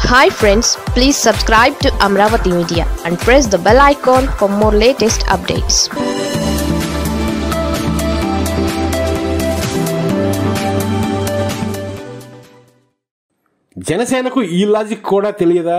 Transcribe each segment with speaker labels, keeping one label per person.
Speaker 1: hi friends please subscribe to Amaravati media and press the bell icon for more latest updates
Speaker 2: జనసేనకు ఈ logic కూడా తెలియదా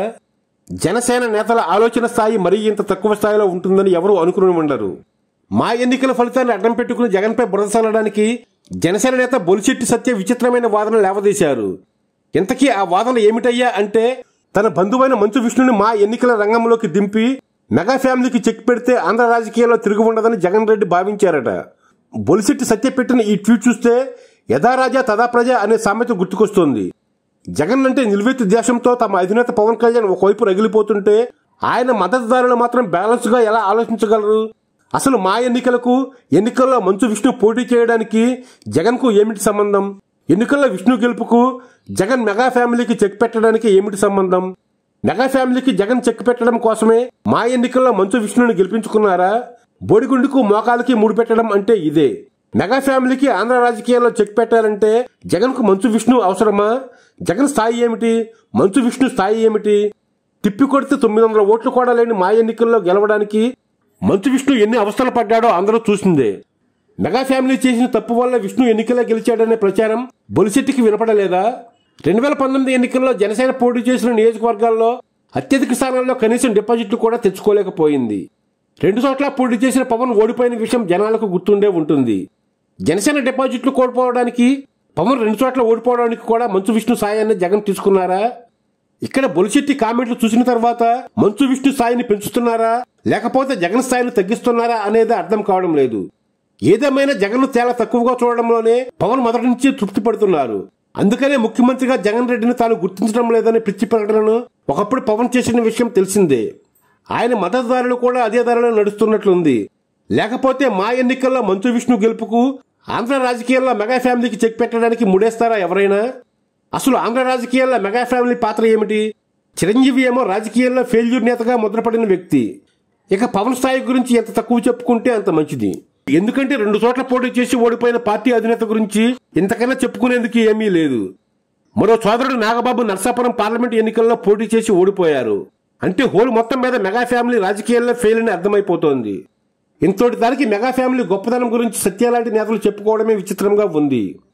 Speaker 2: జనసేన నేతల ఆలోచన స్థాయి మరీ ఇంత తక్కువ స్థాయిలో ఉంటుందని ఎవరూ అనుకుని ఉండరు మా ఎన్నికల ఫలితాన్ని అడ్డం పెట్టుకుని జగన్పై బురద చల్లడానికి జనసేన నేత బొలిశెట్టి సత్య విచిత్రమైన వాదన లేవదీశారు ఇంతకీ ఆ వాదన ఏమిటయ్యా అంటే తన బంధువైన మంచు విష్ణుని మా ఎన్నికల రంగంలోకి దింపి మెగా ఫ్యామిలీకి చెక్ పెడితే ఆంధ్ర రాజకీయాల్లో తిరుగు ఉండదని జగన్ రెడ్డి భావించారట బొలిశెట్టి సత్య పెట్టిన ఈ ట్వీట్ చూస్తే యథా రాజా తదా ప్రజ అనే సామెత గుర్తుకొస్తోంది జగన్ అంటే నిలువెత్తు దేశంతో తమ అధినేత పవన్ కళ్యాణ్ ఒకవైపు రగిలిపోతుంటే ఆయన మద్దతుదారులు మాత్రం బ్యాలెన్స్ గా ఎలా ఆలోచించగలరు అసలు మా ఎన్నికలకు ఎన్నికల్లో మంచు విష్ణు పోటీ చేయడానికి జగన్ కు ఏమిటి సంబంధం ఎన్నికల్లో విష్ణు గెలుపుకు జగన్ మెగా ఫ్యామిలీకి చెక్ పెట్టడానికి ఏమిటి సంబంధం మెగా ఫ్యామిలీకి జగన్ చెక్ పెట్టడం కోసమే మా ఎన్నికల్లో మంచు విష్ణుని గెలిపించుకున్నారా బోడిగుండుకు మోకాలకి ముడి పెట్టడం అంటే ఇదే మెగా ఫ్యామిలీకి ఆంధ్ర రాజకీయాల్లో చెక్ పెట్టాలంటే జగన్ కు మంచు విష్ణు అవసరమా జగన్ స్థాయి ఏమిటి మంచు విష్ణు స్థాయి ఏమిటి తిప్పి కొడితే తొమ్మిది వందల ఓట్లు కూడా లేని మా ఎన్నికల్లో గెలవడానికి మంచు విష్ణు ఎన్ని అవస్థలు పడ్డాడో అందరూ చూసిందే మెగా ఫ్యామిలీ చేసిన తప్పు వల్ల విష్ణు ఎన్నికల్లో గెలిచాడనే ప్రచారం బొలిశెట్టికి వినపడలేదా రెండు వేల పంతొమ్మిది ఎన్నికల్లో జనసేన పోటీ చేసిన నియోజకవర్గాల్లో అత్యధిక స్థానాల్లో కనీసం డిపాజిట్లు కూడా తెచ్చుకోలేకపోయింది రెండు చోట్ల పోటీ చేసిన పవన్ ఓడిపోయిన విషయం జనాలకు గుర్తుండే ఉంటుంది జనసేన డిపాజిట్లు కోల్పోవడానికి పవన్ రెండు చోట్ల ఓడిపోవడానికి కూడా మంచు విష్ణు సాయాన్ని జగన్ తీసుకున్నారా ఇక్కడ బొలిశెట్టి కామెంట్లు చూసిన తర్వాత మంచు విష్ణు స్థాయిని పెంచుతున్నారా లేకపోతే జగన్ స్థాయిని తగ్గిస్తున్నారా అనేది అర్థం కావడం లేదు ఏదేమైనా జగన్ చాలా తక్కువగా చూడడంలోనే పవన్ మొదటి నుంచి తృప్తి పడుతున్నారు అందుకనే ముఖ్యమంత్రిగా జగన్ రెడ్డిని తాను గుర్తించడం లేదనే పిచ్చి ప్రకటనను ఒకప్పుడు పవన్ చేసిన విషయం తెలిసిందే ఆయన మద్దతుదారులు కూడా అదే ధరలో నడుస్తున్నట్లుంది లేకపోతే మా ఎన్నికల్లో మంచు విష్ణు గెలుపుకు ఆంధ్ర రాజకీయాల్లో మెగా ఫ్యామిలీకి చెక్ పెట్టడానికి ముడేస్తారా ఎవరైనా అసలు ఆంధ్ర రాజకీయాల్లో మెగా ఫ్యామిలీ పాత్ర ఏమిటి చిరంజీవి ఏమో రాజకీయాల్లో ఫెయిల్యూర్ నేతగా ముద్రపడిన వ్యక్తి ఇక పవన్ స్థాయి గురించి ఎంత తక్కువ చెప్పుకుంటే అంత మంచిది ఎందుకంటే రెండు చోట్ల పోటీ చేసి ఓడిపోయిన పార్టీ అధినేత గురించి ఇంతకన్నా చెప్పుకునేందుకు ఏమీ లేదు మరో సోదరుడు నాగబాబు నర్సాపురం పార్లమెంట్ ఎన్నికల్లో పోటీ చేసి ఓడిపోయారు అంటే హోల్ మొత్తం మీద మెగా ఫ్యామిలీ రాజకీయాల్లో ఫెయిల్ అని అర్థమైపోతోంది ఇంతటి దానికి మెగా ఫ్యామిలీ గొప్పదనం గురించి సత్యాలాంటి నేతలు చెప్పుకోవడమే విచిత్రంగా ఉంది